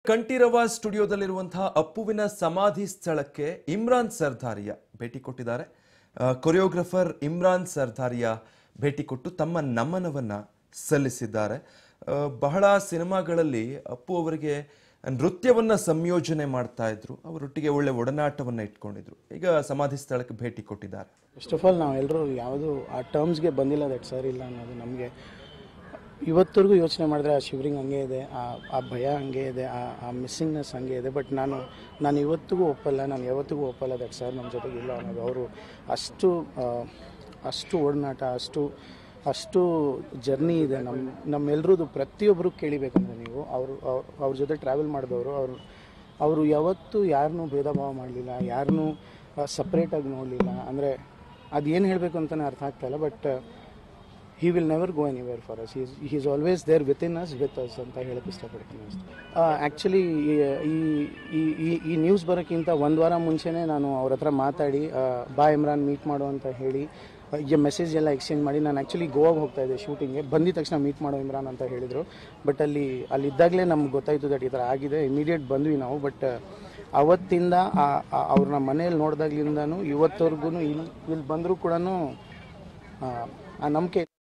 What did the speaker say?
ಕಂಠೀರವ ಸ್ಟುಡಿಯೋದಲ್ಲಿರುವಂತಹ ಅಪ್ಪುವಿನ ಸಮಾಧಿ ಸ್ಥಳಕ್ಕೆ ಇಮ್ರಾನ್ ಸರ್ದಾರಿಯ ಭೇಟಿ ಕೊಟ್ಟಿದ್ದಾರೆ ಆ, ಕೊರಿಯೋಗ್ರಫರ್ ಇಮ್ರಾನ್ ಸರ್ದಾರಿಯ ಭೇಟಿ ಕೊಟ್ಟು ತಮ್ಮ ನಮನವನ್ನ ಸಲ್ಲಿಸಿದ್ದಾರೆ ಆ, ಬಹಳ ಸಿನಿಮಾಗಳಲ್ಲಿ ಅಪ್ಪು ಅವರಿಗೆ ನೃತ್ಯವನ್ನ ಸಂಯೋಜನೆ ಮಾಡ್ತಾ ಇದ್ರು ಅವರೊಟ್ಟಿಗೆ ಒಳ್ಳೆ ಒಡನಾಟವನ್ನ ಇಟ್ಕೊಂಡಿದ್ರು ಈಗ ಸಮಾಧಿ ಸ್ಥಳಕ್ಕೆ ಭೇಟಿ ಕೊಟ್ಟಿದ್ದಾರೆ ಫಸ್ಟ್ ಆಫ್ ಆಲ್ ನಾವೆಲ್ಲರೂ ಯಾವುದು ಆ ಟರ್ಮ್ಸ್ಗೆ ಬಂದಿಲ್ಲ ದಟ್ ಸರ್ ಇಲ್ಲ ಅನ್ನೋದು ನಮಗೆ ಇವತ್ತರೆಗೂ ಯೋಚನೆ ಮಾಡಿದ್ರೆ ಆ ಶಿವರಿಂಗ್ ಹಂಗೆ ಇದೆ ಆ ಆ ಭಯ ಹಂಗೆ ಇದೆ ಆ ಆ ಮಿಸ್ಸಿಂಗ್ನೆಸ್ ಹಂಗೆ ಇದೆ ಬಟ್ ನಾನು ನಾನು ಇವತ್ತಿಗೂ ಒಪ್ಪಲ್ಲ ನಾನು ಯಾವತ್ತಿಗೂ ಒಪ್ಪಲ್ಲ ದಟ್ ಸರ್ ನಮ್ಮ ಜೊತೆಗೆ ಇಲ್ಲ ಅನ್ನೋದು ಅವರು ಅಷ್ಟು ಆ, ಅಷ್ಟು ಒಡನಾಟ ಅಷ್ಟು ಅಷ್ಟು ಜರ್ನಿ ಇದೆ ನಮ್ಮ ನಮ್ಮೆಲ್ರದ್ದು ಪ್ರತಿಯೊಬ್ಬರು ಕೇಳಿಬೇಕಂದ್ರೆ ನೀವು ಅವರು ಅವ್ರ ಜೊತೆ ಟ್ರಾವೆಲ್ ಮಾಡಿದವರು ಅವರು ಅವರು ಯಾವತ್ತೂ ಯಾರನ್ನೂ ಭೇದ ಭಾವ ಮಾಡಲಿಲ್ಲ ಯಾರನ್ನೂ ಸಪ್ರೇಟಾಗಿ ನೋಡಲಿಲ್ಲ ಅಂದರೆ ಅದು ಏನು ಹೇಳಬೇಕು ಅಂತಲೇ ಅರ್ಥ ಆಗ್ತಾ ಇಲ್ಲ but he will never go anywhere for us is he is always there with in us with us ಅಂತ ಹೇಳಕ್ಕೆ ಇಷ್ಟಪಡ್ತೀನಿ ಅಷ್ಟೇ ಆ್ಯಕ್ಚುಲಿ ಈ ಈ ಈ ಈ ನ್ಯೂಸ್ ಬರೋಕ್ಕಿಂತ ಒಂದು ವಾರ ಮುಂಚೆನೇ ನಾನು ಅವ್ರ ಹತ್ರ ಮಾತಾಡಿ ಆ, ಬಾ ಇಮ್ರಾನ್ ಮೀಟ್ ಮಾಡು ಅಂತ ಹೇಳಿ ಈ ಮೆಸೇಜ್ ಎಲ್ಲ ಎಕ್ಸ್ಚೇಂಜ್ ಮಾಡಿ ನಾನು ಆ್ಯಕ್ಚುಲಿ ಗೋವಾಗೆ ಹೋಗ್ತಾ ಇದ್ದೆ ಶೂಟಿಂಗ್ಗೆ ಬಂದಿದ ತಕ್ಷಣ ಮೀಟ್ ಮಾಡೋ ಇಮ್ರಾನ್ ಅಂತ ಹೇಳಿದರು ಬಟ್ ಅಲ್ಲಿ ಅಲ್ಲಿ ಇದ್ದಾಗಲೇ ನಮ್ಗೆ ಗೊತ್ತಾಯಿತು ದಟ್ ಈ ಥರ ಆಗಿದೆ ಇಮಿಡಿಯೇಟ್ ಬಂದ್ವಿ ನಾವು ಬಟ್ ಅವತ್ತಿಂದ ಆ- ಆ- ಅವ್ರನ್ನ ಮನೇಲಿ ನೋಡಿದಾಗ್ಲಿಂದನೂ ಇವತ್ತವರೆಗೂ ಇಲ್ಲಿ ಇಲ್ಲಿ ಬಂದರೂ ಕೂಡ ಆ ನಂಬಿಕೆ